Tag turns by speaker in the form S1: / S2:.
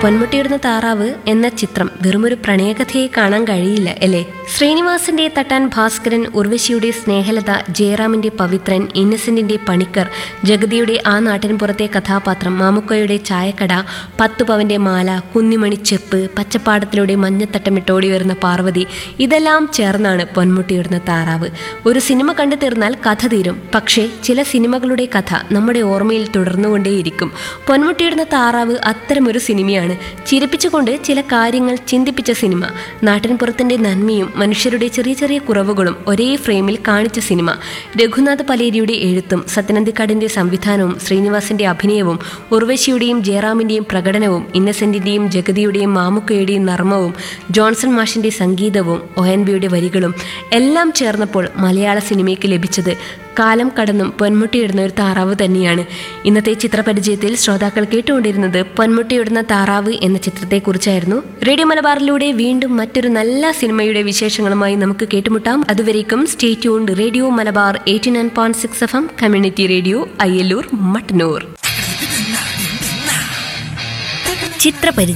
S1: പൊന്മുട്ടിയിടുന്ന താറാവ് എന്ന ചിത്രം വെറുമൊരു പ്രണയകഥയെ കാണാൻ കഴിയില്ല അല്ലേ ശ്രീനിവാസന്റെ തട്ടാൻ ഭാസ്കരൻ ഉർവശിയുടെ സ്നേഹലത ജയറാമിന്റെ പവിത്രൻ ഇന്നസെന്റിന്റെ പണിക്കർ ജഗതിയുടെ ആ നാട്ടിൻ പുറത്തെ കഥാപാത്രം മാമുക്കോയുടെ ചായക്കട പത്തു പവന്റെ മാല കുന്നിമണി ചെപ്പ് പച്ചപ്പാടത്തിലൂടെ മഞ്ഞത്തട്ടമിട്ടോടി വരുന്ന പാർവതി ഇതെല്ലാം ചേർന്നാണ് പൊന്മുട്ടിയിടുന്ന താറാവ് ഒരു സിനിമ കണ്ടു തീർന്നാൽ കഥ തീരും പക്ഷേ ചില സിനിമകളുടെ കഥ നമ്മുടെ ഓർമ്മയിൽ തുടർന്നുകൊണ്ടേയിരിക്കും പൊന്മുട്ടിയിടുന്ന താറാവ് അത്തരമൊരു സിനിമയാണ് ചിരിപ്പിച്ചുകൊണ്ട് ചില കാര്യങ്ങൾ ചിന്തിപ്പിച്ച സിനിമ നാട്ടിൻപുറത്തിന്റെ നന്മയും മനുഷ്യരുടെ ചെറിയ ചെറിയ കുറവുകളും ഒരേ ഫ്രെയിമിൽ കാണിച്ച സിനിമ രഘുനാഥ് പലേരിയുടെ എഴുത്തും സത്യനന്ദിക്കാടിന്റെ സംവിധാനവും ശ്രീനിവാസിന്റെ അഭിനയവും ഉർവശിയുടെയും ജയറാമിന്റെയും പ്രകടനവും ഇന്നസെന്റിന്റെയും ജഗതിയുടെയും മാമുക്കയുടെയും നർമ്മവും ജോൺസൺ മാഷിന്റെ സംഗീതവും ഒ എൻ ബിയുടെ വരികളും എല്ലാം ചേർന്നപ്പോൾ മലയാള സിനിമയ്ക്ക് ലഭിച്ചത് കാലം കടന്നും പൊന്മുട്ടിയിടുന്ന ഒരു താറാവ് തന്നെയാണ് ഇന്നത്തെ ചിത്രപരിചയത്തിൽ ശ്രോതാക്കൾ കേട്ടുകൊണ്ടിരുന്നത് പൊന്മുട്ടിയിടുന്ന താറാവ് എന്ന ചിത്രത്തെക്കുറിച്ചായിരുന്നു റേഡിയോ മലബാറിലൂടെ വീണ്ടും മറ്റൊരു നല്ല സിനിമയുടെ വിശേഷങ്ങളുമായി നമുക്ക് കേട്ടുമുട്ടാം അതുവരേക്കും stay tuned radio Malabar eighty nine point six F M community radio Ayyallur Mattannur ചിത്രപരി